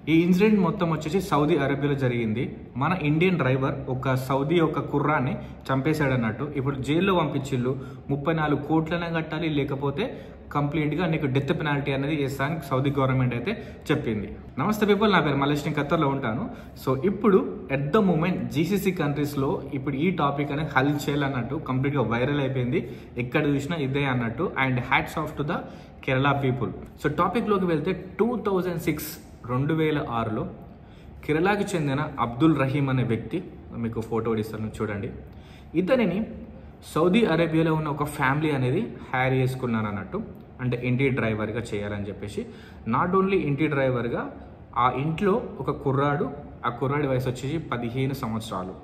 ఈ ఇన్సిడెంట్ మొత్తం వచ్చేసి సౌదీ అరేబియాలో జరిగింది మన ఇండియన్ డ్రైవర్ ఒక సౌదీ ఒక కుర్రాన్ని చంపేశాడు అన్నట్టు ఇప్పుడు జైల్లో పంపించిళ్ళు ముప్పై నాలుగు కోట్లనే కట్టాలి లేకపోతే కంప్లీట్గా నీకు డెత్ పెనాల్టీ అనేది వేస్తానికి సౌదీ గవర్నమెంట్ అయితే చెప్పింది నమస్తే పీపుల్ నా పేరు మలేష్ నేను ఖత్తర్లో ఉంటాను సో ఇప్పుడు ఎట్ ద మూమెంట్ జీసీసీ కంట్రీస్లో ఇప్పుడు ఈ టాపిక్ అనేది హల్ చేయాలన్నట్టు కంప్లీట్గా వైరల్ అయిపోయింది ఎక్కడ చూసినా ఇదే అన్నట్టు and hats off to the Kerala people so టాపిక్లోకి వెళ్తే టూ థౌజండ్ సిక్స్ రెండు వేల ఆరులో కేరళకి చెందిన అబ్దుల్ రహీం అనే వ్యక్తి మీకు ఫోటో ఇస్తాను చూడండి ఇతనిని సౌదీ అరేబియాలో ఉన్న ఒక ఫ్యామిలీ అనేది హైర్ చేసుకున్నాను అన్నట్టు అంటే ఇంటి డ్రైవర్గా చేయాలని చెప్పేసి నాట్ ఓన్లీ ఇంటి డ్రైవర్గా ఆ ఇంట్లో ఒక కుర్రాడు ఆ కుర్రాడి వయసు వచ్చేసి పదిహేను సంవత్సరాలు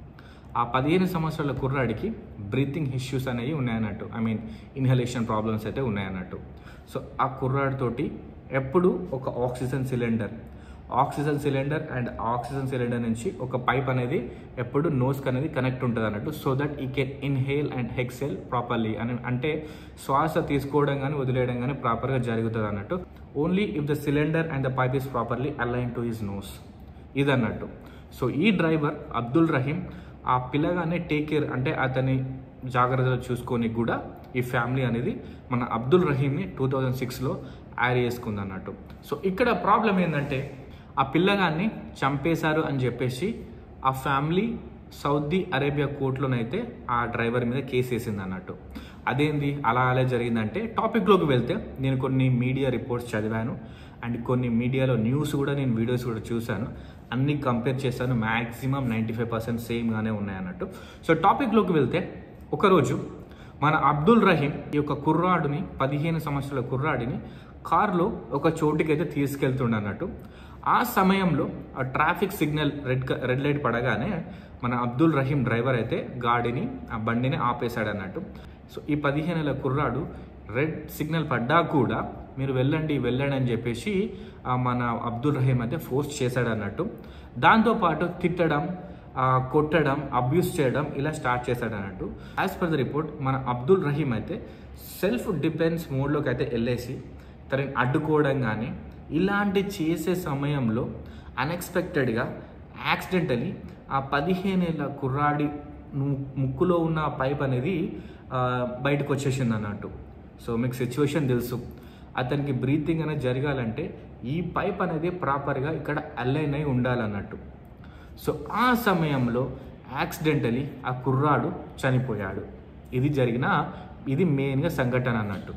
ఆ పదిహేను సంవత్సరాల కుర్రాడికి బ్రీతింగ్ ఇష్యూస్ అనేవి ఉన్నాయన్నట్టు ఐ మీన్ ఇన్హలేషన్ ప్రాబ్లమ్స్ అయితే ఉన్నాయన్నట్టు సో ఆ కుర్రాడితోటి ఎప్పుడు ఒక oxygen cylinder oxygen cylinder and oxygen cylinder నుంచి ఒక పైప్ అనేది ఎప్పుడు నోస్కి అనేది కనెక్ట్ ఉంటుంది అన్నట్టు so that he can inhale and exhale properly అని అంటే శ్వాస తీసుకోవడం కానీ వదిలేయడం కానీ ప్రాపర్గా జరుగుతుంది అన్నట్టు only if the cylinder and the pipe is properly align to his nose ఇదన్నట్టు సో ఈ డ్రైవర్ అబ్దుల్ రహీం ఆ పిల్లగానే టేక్ కేర్ అంటే అతని జాగ్రత్తలు చూసుకొని కూడా ఈ ఫ్యామిలీ అనేది మన అబ్దుల్ రహీంని టూ థౌజండ్ సిక్స్లో యాడ్ చేసుకుంది అన్నట్టు సో ఇక్కడ ప్రాబ్లం ఏంటంటే ఆ పిల్లగాన్ని చంపేశారు అని చెప్పేసి ఆ ఫ్యామిలీ సౌదీ అరేబియా కోర్టులోనైతే ఆ డ్రైవర్ మీద కేసు వేసింది అన్నట్టు అదేంది అలా అలా జరిగిందంటే టాపిక్లోకి వెళ్తే నేను కొన్ని మీడియా రిపోర్ట్స్ చదివాను అండ్ కొన్ని మీడియాలో న్యూస్ కూడా నేను వీడియోస్ కూడా చూశాను అన్ని కంపేర్ చేశాను మ్యాక్సిమం నైంటీ ఫైవ్ పర్సెంట్ సేమ్గానే ఉన్నాయన్నట్టు సో టాపిక్లోకి వెళ్తే ఒకరోజు మన అబ్దుల్ రహీం ఈ యొక్క కుర్రాడుని పదిహేను సంవత్సరాల కుర్రాడిని కారులో ఒక చోటుకి అయితే తీసుకెళ్తుండ అన్నట్టు ఆ సమయంలో ఆ ట్రాఫిక్ సిగ్నల్ రెడ్ క- రెడ్ లైట్ పడగానే మన అబ్దుల్ రహీం డ్రైవర్ అయితే గాడిని ఆ బండిని ఆపేశాడు అన్నట్టు సో ఈ పదిహేనేళ్ళ కుర్రాడు రెడ్ సిగ్నల్ పడ్డా కూడా మీరు వెళ్ళండి వెళ్ళండి అని చెప్పేసి ఆ మన అబ్దుల్ రహీం అయితే ఫోర్స్ చేశాడు అన్నట్టు దాంతోపాటు తిట్టడం ఆ, కొట్టడం అబ్యూస్ చేయడం ఇలా స్టార్ట్ చేశాడు అన్నట్టు యాజ్ పర్ ద రిపోర్ట్ మన అబ్దుల్ రహీం అయితే సెల్ఫ్ డిఫెన్స్ మోడ్లోకి అయితే వెళ్ళేసి తనని అడ్డుకోవడం కానీ ఇలాంటి చేసే సమయంలో అన్ఎక్స్పెక్టెడ్గా యాక్సిడెంటలీ ఆ పదిహేనేళ్ళ కుర్రాడి ను- ముక్కులో ఉన్న పైప్ అనేది ఆ, బయటకు వచ్చేసింది అన్నట్టు సో మీకు సిచ్యువేషన్ తెలుసు అతనికి బ్రీతింగ్ అనేది జరగాలంటే ఈ పైప్ అనేది ప్రాపర్గా ఇక్కడ అలైన్ అయి ఉండాలన్నట్టు సో ఆ సమయంలో యాక్సిడెంటలీ ఆ కుర్రాడు చనిపోయాడు ఇది జరిగిన ఇది మెయిన్గా సంఘటన అన్నట్టు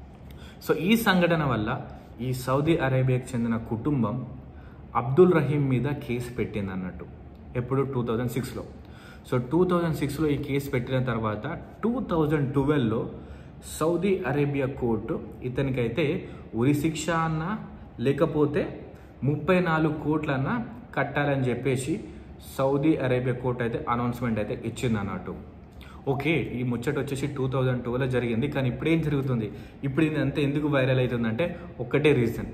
సో ఈ సంఘటన వల్ల ఈ సౌదీ అరేబియాకి చెందిన కుటుంబం అబ్దుల్ రహీం మీద కేసు పెట్టింది అన్నట్టు ఎప్పుడు టూ థౌజండ్ సిక్స్లో సో టూ థౌజండ్ సిక్స్లో ఈ కేసు పెట్టిన తర్వాత టూ థౌజండ్ ట్వెల్వ్లో సౌదీ అరేబియా కోర్టు ఇతనికైతే ఉరి శిక్ష అన్న లేకపోతే ముప్పై నాలుగు కోట్లన్నా కట్టాలని చెప్పేసి సౌదీ అరేబియా కోర్టు అయితే అనౌన్స్మెంట్ అయితే ఇచ్చింది అన్నట్టు ఓకే ఈ ముచ్చట వచ్చేసి టూ థౌజండ్ టూలో జరిగింది కానీ ఇప్పుడు ఏం జరుగుతుంది ఇప్పుడు ఇది అంతా ఎందుకు వైరల్ అవుతుందంటే ఒక్కటే రీజన్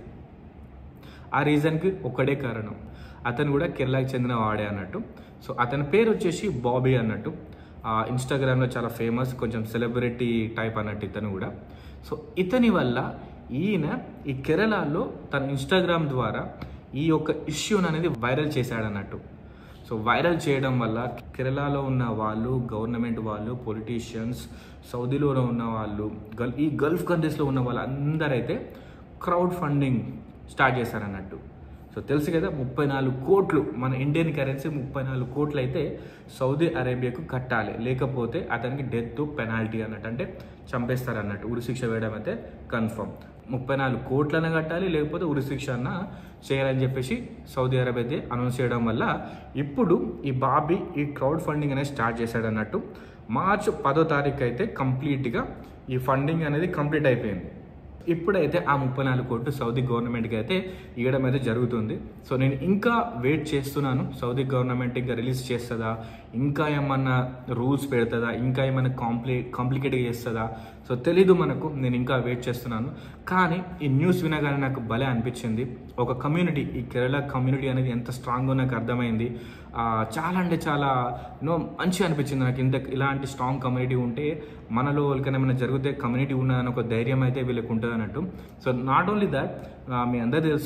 ఆ రీజన్కి ఒక్కడే కారణం అతను కూడా కేరళకి చెందిన వాడే అన్నట్టు సో అతని పేరు వచ్చేసి బాబీ అన్నట్టు ఇన్స్టాగ్రామ్లో చాలా ఫేమస్ కొంచెం సెలబ్రిటీ టైప్ అన్నట్టు ఇతను కూడా సో ఇతని వల్ల ఈయన ఈ కేరళలో తన ఇన్స్టాగ్రామ్ ద్వారా ఈ యొక్క ఇష్యూని అనేది వైరల్ చేశాడు అన్నట్టు సో వైరల్ చేయడం వల్ల కేరళలో ఉన్న వాళ్ళు గవర్నమెంట్ వాళ్ళు పొలిటీషియన్స్ సౌదీలో ఉన్న వాళ్ళు గల్ ఈ గల్ఫ్ కంట్రీస్లో ఉన్న వాళ్ళు అందరైతే క్రౌడ్ ఫండింగ్ స్టార్ట్ చేశారన్నట్టు సో తెలుసు కదా ముప్పై నాలుగు కోట్లు మన ఇండియన్ కరెన్సీ ముప్పై నాలుగు కోట్లు అయితే సౌదీ అరేబియాకు కట్టాలి లేకపోతే అతనికి డెత్ పెనాల్టీ అన్నట్టు అంటే చంపేస్తారు అన్నట్టు ఉరిశిక్ష వేయడం అయితే కన్ఫర్మ్ ముప్పై నాలుగు కోట్లన కట్టాలి లేకపోతే ఉరిశిక్ష అన్న చేయాలని చెప్పేసి సౌదీ అరేబియా అయితే అనౌన్స్ చేయడం వల్ల ఇప్పుడు ఈ బాబీ ఈ క్రౌడ్ ఫండింగ్ అనేది స్టార్ట్ చేశాడు అన్నట్టు మార్చ్ పదో తారీఖు అయితే కంప్లీట్గా ఈ ఫండింగ్ అనేది కంప్లీట్ అయిపోయింది ఇప్పుడైతే ఆ ముప్పై నాలుగు కోట్లు సౌదీ గవర్నమెంట్కి అయితే ఇవ్వడం అయితే జరుగుతుంది సో నేను ఇంకా వెయిట్ చేస్తున్నాను సౌదీ గవర్నమెంట్ ఇంకా రిలీజ్ చేస్తుందా ఇంకా ఏమన్నా రూల్స్ పెడుతుందా ఇంకా ఏమైనా కాంప్లి కాంప్లికేట్గా చేస్తుందా సో తెలీదు మనకు నేను ఇంకా వెయిట్ చేస్తున్నాను కానీ ఈ న్యూస్ వినగానే నాకు భలే అనిపించింది ఒక కమ్యూనిటీ ఈ కేరళ కమ్యూనిటీ అనేది ఎంత స్ట్రాంగ్గా నాకు అర్థమైంది ఆ, చాలా అంటే చాలా యూనో మంచిగా అనిపించింది నాకు ఇంత ఇలాంటి స్ట్రాంగ్ కమ్యూనిటీ ఉంటే మనలో వాళ్ళకైనా ఏమైనా జరిగితే కమ్యూనిటీ ఉన్నదని ఒక ధైర్యం అయితే వీళ్ళకి ఉంటుంది అన్నట్టు సో నాట్ ఓన్లీ దాట్ మీ అందరు తెలుసు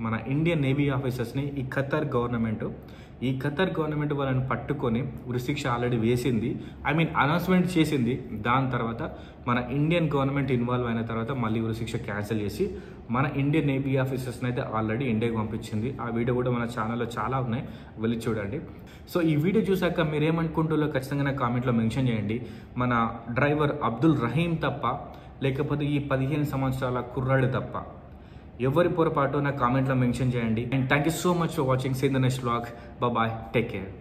మన ఇండియన్ నేవీ ఆఫీసర్స్ని ఈ ఖతర్ గవర్నమెంట్ ఈ ఖతర్ గవర్నమెంట్ వాళ్ళని పట్టుకొని ఉరిశిక్ష ఆల్రెడీ వేసింది ఐ మీన్ అనౌన్స్మెంట్ చేసింది దాని తర్వాత మన ఇండియన్ గవర్నమెంట్ ఇన్వాల్వ్ అయిన తర్వాత మళ్ళీ ఉరిశిక్ష క్యాన్సిల్ చేసి మన ఇండియన్ నేవీ ఆఫీసర్స్ని అయితే ఆల్రెడీ ఇండియాకి పంపించింది ఆ వీడియో కూడా మన ఛానల్లో చాలా ఉన్నాయి వెళ్ళి చూడండి సో ఈ వీడియో చూసాక మీరేమనుకుంటున్నారో ఖచ్చితంగా నా కామెంట్లో మెన్షన్ చేయండి మన డ్రైవర్ అబ్దుల్ రహీం తప్ప లేకపోతే ఈ పదిహేను సంవత్సరాల కుర్రాడు తప్ప ఎవరి పొరపాటు నా కామెంట్లో మెన్షన్ చేయండి and thank you so much for watching seen the next blog bye take care